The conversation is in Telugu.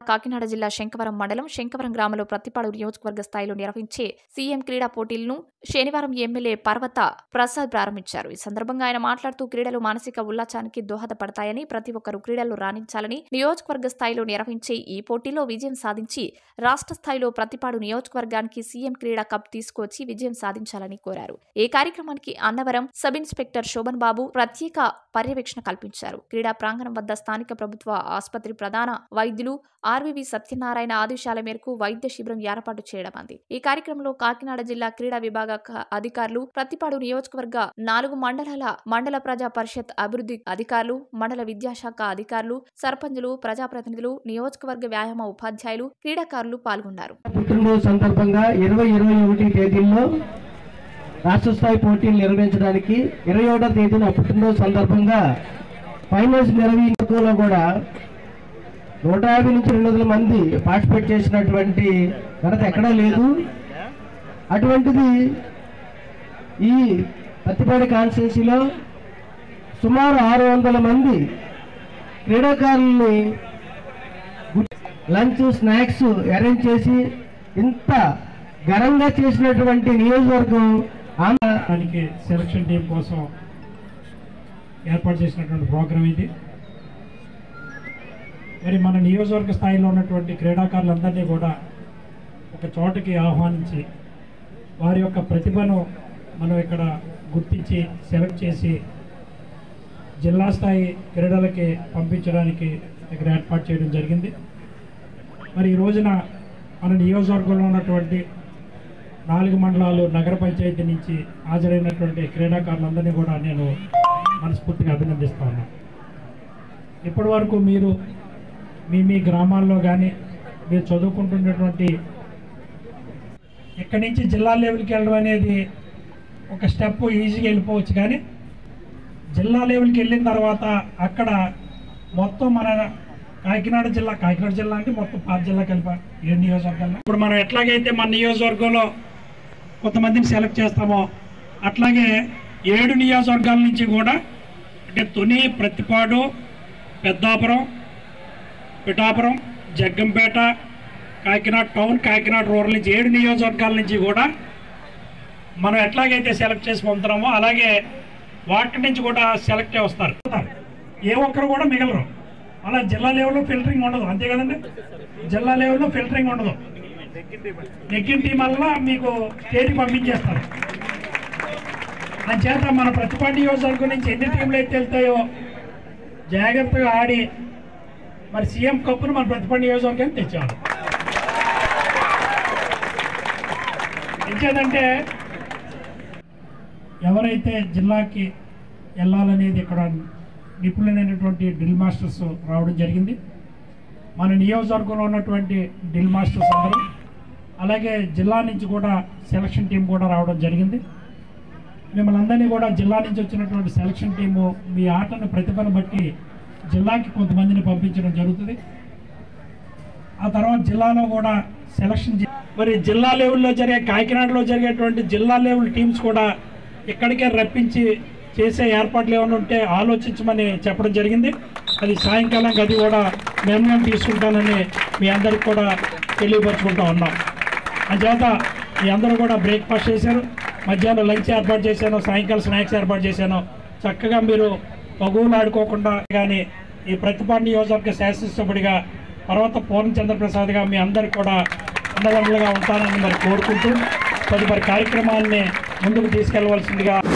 కాకినాడ జిల్లా శంకవరం మండలం శంకవరం గ్రామంలో ప్రతిపాడు నియోజకవర్గ స్థాయిలో నిర్వహించే సీఎం క్రీడా పోటీలను శనివారం ఎమ్మెల్యే పర్వత ప్రసాద్ ప్రారంభించారు ఈ సందర్భంగా ఆయన మాట్లాడుతూ క్రీడలు మానసిక ఉల్లాసానికి దోహదపడతాయని ప్రతి ఒక్కరూ క్రీడల్లో రాణించాలని నియోజకవర్గ స్థాయిలో నిర్వహించే ఈ పోటీలో విజయం సాధించి రాష్ట్ర స్థాయిలో ప్రతిపాడు నియోజకవర్గానికి సీఎం క్రీడా కప్ తీసుకొచ్చి విజయం సాధించాలని కోరారు ఈ కార్యక్రమానికి అన్నవరం సబ్ ఇన్స్పెక్టర్ శోభన్ బాబు ప్రత్యేక పర్యవేక్షణ కల్పించారు క్రీడా ప్రాంగణం వద్ద స్థానిక ప్రభుత్వ ఆసుపత్రి ప్రధాన వైద్యులు ఆర్వీవి సత్యనారాయణ ఆదేశాల మేరకు వైద్య శిబిరం ఏర్పాటు చేయడం అంది ఈ కార్యక్రమంలో కాకినాడ జిల్లా క్రీడా విభాగ క- అధికారులు ప్రతిపాడు నియోజకవర్గ నాలుగు మండలాల మండల ప్రజా పరిషత్ అభివృద్ధి అధికారులు మండల విద్యాశాఖ అధికారులు సర్పంచులు ప్రజాప్రతినిధులు నియోజకవర్గ వ్యాయామ ఉపాధ్యాయులు క్రీడాకారులు పాల్గొన్నారు పుట్టినరోజు సందర్భంగా ఇరవై ఇరవై ఒకటి తేదీల్లో రాష్ట్ర స్థాయి పోటీలు నిర్వహించడానికి ఇరవై ఒకటో తేదీన పుట్టినరోజు సందర్భంగా ఫైనల్స్ నిర్వహించడంలో కూడా నూట యాభై నుంచి రెండు వందల మంది పార్టిసిపేట్ చేసినటువంటి ఘనత ఎక్కడా లేదు అటువంటిది ఈ పత్తిపాడి కాన్స్టిట్యున్సీలో సుమారు ఆరు వందల మంది క్రీడాకారుల్ని లంచ్ స్నాక్స్ అరేంజ్ చేసి ఇంత ఘనంగా చేసినటువంటి నియోజకవర్గం ఆంధ్ర దానికి సెలక్షన్ టీం కోసం ఏర్పాటు చేసినటువంటి ప్రోగ్రాం ఇది మరి మన నియోజకవర్గ స్థాయిలో ఉన్నటువంటి క్రీడాకారులందరినీ కూడా ఒక చోటకి ఆహ్వానించి వారి యొక్క ప్రతిభను మనం ఇక్కడ గుర్తించి సెలెక్ట్ చేసి జిల్లా స్థాయి క్రీడలకి పంపించడానికి ఇక్కడ ఏర్పాటు చేయడం జరిగింది మరి ఈ రోజున మన నియోజకవర్గంలో ఉన్నటువంటి నాలుగు మండలాలు నగర పంచాయతీ నుంచి హాజరైనటువంటి క్రీడాకారులందరినీ కూడా నేను మనస్ఫూర్తిగా అభినందిస్తా ఉన్నాను ఇప్పటి వరకు మీరు మీ మీ గ్రామాల్లో కానీ మీరు చదువుకుంటున్నటువంటి ఇక్కడి నుంచి జిల్లా లెవెల్కి వెళ్ళడం అనేది ఒక స్టెప్ ఈజీగా వెళ్ళిపోవచ్చు కానీ జిల్లా లెవెల్కి వెళ్ళిన తర్వాత అక్కడ మొత్తం మన కాకినాడ జిల్లా కాకినాడ జిల్లా అంటే మొత్తం పాత జిల్లా కలిప ఏ నియోజకవర్గాల్లో ఇప్పుడు మనం ఎట్లాగైతే మన నియోజకవర్గంలో కొంతమందిని సెలెక్ట్ చేస్తామో అట్లాగే ఏడు నియోజకవర్గాల నుంచి కూడా అంటే తుని ప్రతిపాడు పెద్దాపురం పిఠాపురం జగ్గంపేట కాకినాడ టౌన్ కాకినాడ రూరల్ నుంచి ఏడు నియోజకవర్గాల నుంచి కూడా మనం ఎట్లాగైతే సెలెక్ట్ చేసి పంపుతున్నామో అలాగే వాటి నుంచి కూడా సెలెక్ట్ అయి వస్తారు ఏ ఒక్కరు కూడా మిగలరు అలా జిల్లా లెవెల్లో ఫిల్టరింగ్ ఉండదు అంతే కదండి జిల్లా లెవెల్లో ఫిల్టరింగ్ ఉండదు నెగ్గిన టీం వల్ల మీకు స్టేట్కి పంపించేస్తారు చేత మన ప్రతిపాటి నియోజకవర్గం నుంచి ఎన్ని టీంలు అయితే వెళ్తాయో జాగ్రత్తగా ఆడి మరి సీఎం కప్పును మన ప్రతిపాటి నియోజకవర్గానికి తెచ్చారు ఎంచేదంటే ఎవరైతే జిల్లాకి వెళ్ళాలనేది ఇక్కడ నిపుణులైనటువంటి డ్రిల్ మాస్టర్స్ రావడం జరిగింది మన నియోజకవర్గంలో ఉన్నటువంటి డ్రిల్ మాస్టర్స్ అందరూ అలాగే జిల్లా నుంచి కూడా సెలక్షన్ టీం కూడా రావడం జరిగింది మిమ్మల్ని అందరినీ కూడా జిల్లా నుంచి వచ్చినటువంటి సెలక్షన్ టీము మీ ఆటను ప్రతిభను బట్టి జిల్లాకి కొంతమందిని పంపించడం జరుగుతుంది ఆ తర్వాత జిల్లాలో కూడా సెలక్షన్ చే- మరి జిల్లా లెవెల్లో జరిగే కాకినాడలో జరిగేటువంటి జిల్లా లెవెల్ టీమ్స్ కూడా ఇక్కడికే రప్పించి చేసే ఏర్పాట్లు ఏమైనా ఉంటే ఆలోచించమని చెప్పడం జరిగింది అది సాయంకాలం అది కూడా నిర్ణయం తీసుకుంటానని మీ అందరికి కూడా తెలియపరుచుకుంటా ఉన్నాం అంచేత మీ అందరూ కూడా బ్రేక్ఫాస్ట్ చేశారు మధ్యాహ్నం లంచ్ ఏర్పాటు చేశాను సాయంకాలం స్నాక్స్ ఏర్పాటు చేశాను చక్కగా మీరు పగువులు ఆడుకోకుండా కానీ ఈ ప్రతిపాడు నియోజకవర్గ శాసనసభ్యుడిగా పర్వత పూర్ణచంద్ర ప్రసాద్గా మీ అందరికి కూడా అండదండలుగా ఉంటానని మరి కోరుకుంటూ తదుపరి కార్యక్రమాన్ని ముందుకు తీసుకెళ్లవలసిందిగా